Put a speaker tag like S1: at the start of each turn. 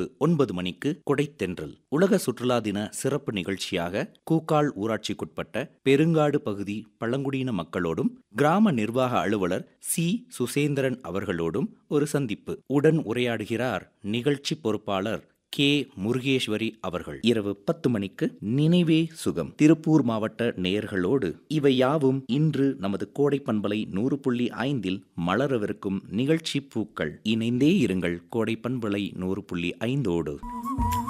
S1: ஒன்பது மணிக்கு கொடைத்தென்றல் உலக சுற்றுலா தின சிறப்பு நிகழ்ச்சியாக கூக்கால் ஊராட்சிக்குட்பட்ட பெருங்காடு பகுதி பழங்குடியின மக்களோடும் கிராம நிர்வாக அலுவலர் சி சுசேந்திரன் அவர்களோடும் ஒரு சந்திப்பு உடன் உரையாடுகிறார் நிகழ்ச்சி பொறுப்பாளர் கே முருகேஸ்வரி அவர்கள் இரவு பத்து மணிக்கு நினைவே சுகம் திருப்பூர் மாவட்ட நேயர்களோடு இவை யாவும் இன்று நமது கோடை பண்பலை நூறு புள்ளி ஐந்தில் மலரவிருக்கும் நிகழ்ச்சி பூக்கள் இணைந்தே இருங்கள் கோடை பண்பலை நூறு புள்ளி ஐந்தோடு